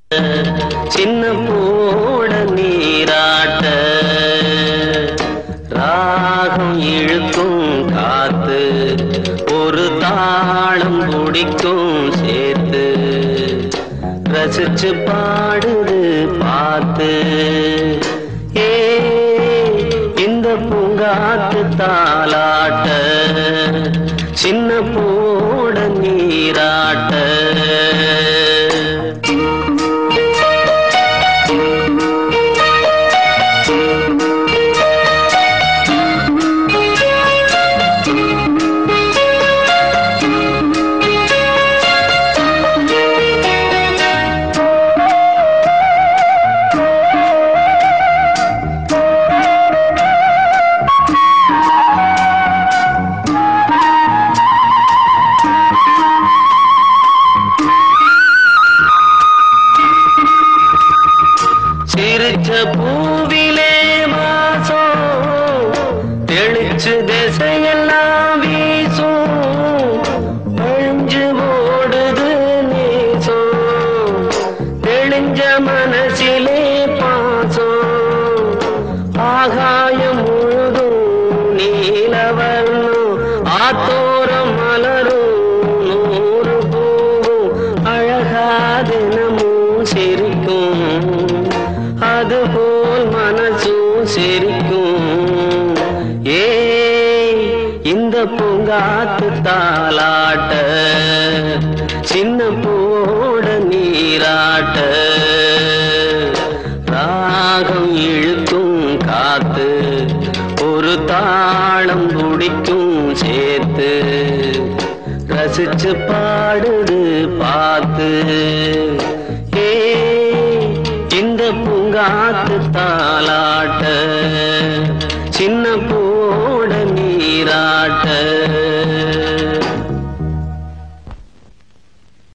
சின்ன போட நீராட்ட ராகம் இழுக்கும் காத்து ஒரு தாளம் குடிக்கும் சேர்த்து ரசிச்சு பாடுது பார்த்து ஏ இந்த பூங்காத்து தாளாட்ட சின்ன போட நீராட்ட சிரிச்ச பூவிலே மாசம் தெளிச்சு திசையெல்லாம் வீசும் அழிஞ்சு ஓடுது நேசம் தெளிஞ்ச மனசிலே பாசம் ஆகாயம் முழுதும் நீலவர்ணம் ஆத்தோரம் மலரும் நூறு பூவும் அழகா தினமும் சிரிக்கும் அதுபோல் மனசும் சிரிக்கும் ஏ இந்த பூங்காத்து தாளாட்ட சின்ன போட நீராட்ட ராகம் இழுக்கும் காத்து ஒரு தாளம் குடிக்கும் சேர்த்து ரசிச்சு பாடுது பார்த்து ஏ இந்த பூங்காத்து தாளாட்ட சின்ன பூ